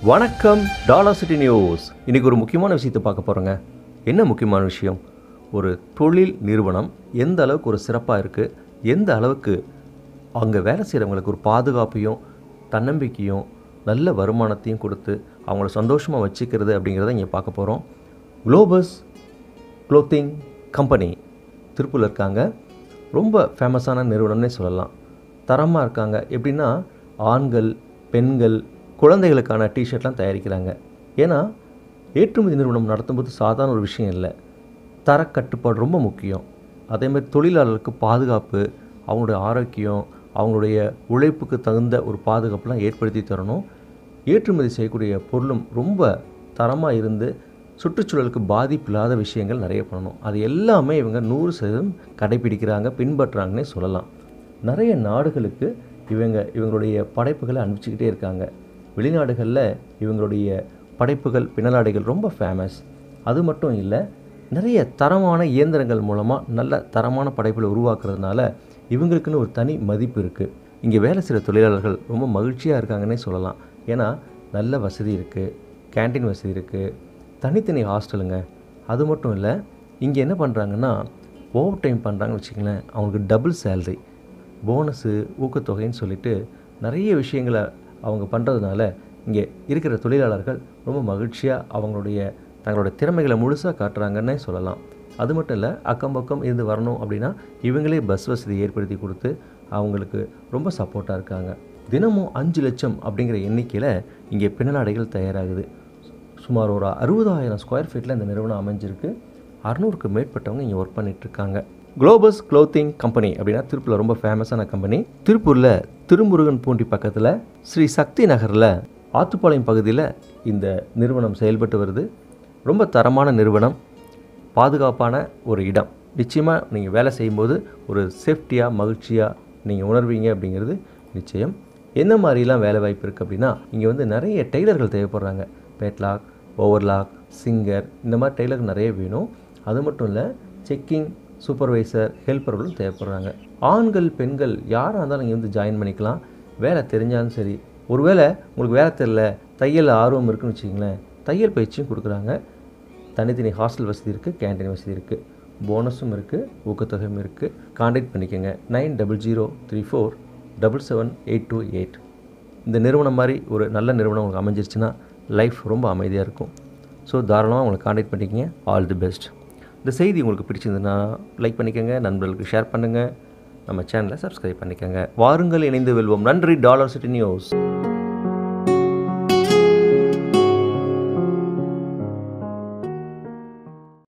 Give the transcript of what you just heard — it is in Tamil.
வணக்கம் டாலர் சிட்டி நியூஸ் இன்றைக்கி ஒரு முக்கியமான விஷயத்தை பார்க்க போகிறோங்க என்ன முக்கியமான விஷயம் ஒரு தொழில் நிறுவனம் எந்த அளவுக்கு ஒரு சிறப்பாக இருக்குது எந்த அளவுக்கு அங்கே வேலை செய்கிறவங்களுக்கு ஒரு பாதுகாப்பையும் தன்னம்பிக்கையும் நல்ல வருமானத்தையும் கொடுத்து அவங்கள சந்தோஷமாக வச்சுக்கிறது அப்படிங்கிறத இங்கே பார்க்க போகிறோம் குளோபஸ் க்ளோத்திங் கம்பெனி திருப்பூரில் இருக்காங்க ரொம்ப ஃபேமஸான நிறுவனம்னே சொல்லலாம் தரமாக இருக்காங்க எப்படின்னா ஆண்கள் பெண்கள் குழந்தைகளுக்கான டிஷர்ட்லாம் தயாரிக்கிறாங்க ஏன்னா ஏற்றுமதி நிறுவனம் நடத்தும்போது சாதாரண ஒரு விஷயம் இல்லை தரக்கட்டுப்பாடு ரொம்ப முக்கியம் அதேமாதிரி தொழிலாளர்களுக்கு பாதுகாப்பு அவங்களுடைய ஆரோக்கியம் அவங்களுடைய உழைப்புக்கு தகுந்த ஒரு பாதுகாப்புலாம் ஏற்படுத்தி தரணும் ஏற்றுமதி செய்யக்கூடிய பொருளும் ரொம்ப தரமாக இருந்து சுற்றுச்சூழலுக்கு பாதிப்பு இல்லாத விஷயங்கள் நிறைய பண்ணணும் அது எல்லாமே இவங்க நூறு சதவீதம் கடைபிடிக்கிறாங்க பின்பற்றுறாங்கன்னே சொல்லலாம் நிறைய நாடுகளுக்கு இவங்க இவங்களுடைய படைப்புகளை அனுப்பிச்சிக்கிட்டே இருக்காங்க வெளிநாடுகளில் இவங்களுடைய படைப்புகள் பின்னலாடைகள் ரொம்ப ஃபேமஸ் அது மட்டும் இல்லை நிறைய தரமான இயந்திரங்கள் மூலமாக நல்ல தரமான படைப்புகளை உருவாக்குறதுனால இவங்களுக்குன்னு ஒரு தனி மதிப்பு இருக்குது இங்கே வேலை செய்கிற தொழிலாளர்கள் ரொம்ப மகிழ்ச்சியாக இருக்காங்கன்னே சொல்லலாம் ஏன்னா நல்ல வசதி இருக்குது கேண்டீன் வசதி இருக்குது தனித்தனி ஹாஸ்டலுங்க அது மட்டும் இல்லை இங்கே என்ன பண்ணுறாங்கன்னா ஓவர் டைம் பண்ணுறாங்கன்னு வச்சுங்களேன் அவங்களுக்கு டபுள் சேல்ரி போனஸு ஊக்கத்தொகைன்னு சொல்லிட்டு நிறைய விஷயங்களை அவங்க பண்ணுறதுனால இங்கே இருக்கிற தொழிலாளர்கள் ரொம்ப மகிழ்ச்சியாக அவங்களுடைய தங்களுடைய திறமைகளை முழுசாக காட்டுறாங்கன்னே சொல்லலாம் அது மட்டும் இல்லை அக்கம் பக்கம் இருந்து வரணும் அப்படின்னா இவங்களே பஸ் வசதி ஏற்படுத்தி கொடுத்து அவங்களுக்கு ரொம்ப சப்போர்ட்டாக இருக்காங்க தினமும் அஞ்சு லட்சம் அப்படிங்கிற எண்ணிக்கையில் இங்கே பின்னலாடைகள் தயாராகுது சுமார் ஒரு அறுபதாயிரம் ஸ்கொயர் ஃபீட்டில் இந்த நிறுவனம் அமைஞ்சிருக்கு அறநூறுக்கு மேற்பட்டவங்க இங்கே ஒர்க் பண்ணிகிட்ருக்காங்க குளோபஸ் க்ளோத்திங் கம்பெனி அப்படின்னா திருப்பூரில் ரொம்ப ஃபேமஸான கம்பெனி திருப்பூரில் திருமுருகன் பூண்டி பக்கத்தில் ஸ்ரீ சக்தி நகரில் ஆத்துப்பாளையம் பகுதியில் இந்த நிறுவனம் செயல்பட்டு வருது ரொம்ப தரமான நிறுவனம் பாதுகாப்பான ஒரு இடம் நிச்சயமாக நீங்கள் வேலை செய்யும்போது ஒரு சேஃப்டியாக மகிழ்ச்சியாக நீங்கள் உணர்வீங்க அப்படிங்கிறது நிச்சயம் என்ன மாதிரிலாம் வேலை வாய்ப்பு இருக்குது அப்படின்னா இங்கே வந்து நிறைய டெய்லர்கள் தேவைப்படுறாங்க பேட்லாக் ஓவர்லாக் சிங்கர் இந்த மாதிரி டெய்லர் நிறைய வேணும் அது மட்டும் இல்லை செக்கிங் சூப்பர்வைசர் ஹெல்ப்பர்களும் தேவைப்படுறாங்க ஆண்கள் பெண்கள் யாராக இருந்தாலும் இங்கே வந்து ஜாயின் பண்ணிக்கலாம் வேலை தெரிஞ்சாலும் சரி ஒருவேளை உங்களுக்கு வேலை தெரில தையல் ஆர்வம் இருக்குன்னு வச்சிங்களேன் தையல் பயிற்சியும் கொடுக்குறாங்க தனித்தனி ஹாஸ்டல் வசதி இருக்குது கேண்டீன் வசதி இருக்குது போனஸும் இருக்குது ஊக்கத்தொகையும் இருக்குது காண்டாக்ட் பண்ணிக்கோங்க nine double zero three four double seven eight two eight இந்த நிறுவனம் மாதிரி ஒரு நல்ல நிறுவனம் உங்களுக்கு அமைஞ்சிருச்சுன்னா லைஃப் ரொம்ப அமைதியாக இருக்கும் ஸோ தாராளமாக உங்களை காண்டாக்ட் பண்ணிக்கங்க ஆல் தி பெஸ்ட் இந்த செய்தி உங்களுக்கு பிடிச்சிருந்ததுன்னா லைக் பண்ணிக்கோங்க நண்பர்களுக்கு ஷேர் பண்ணுங்கள் நம்ம சேனலை சப்ஸ்கிரைப் பண்ணிக்கோங்க வாருங்கள் இணைந்து வெல்வோம் நன்றி டாலர் சிட்டி நியூஸ்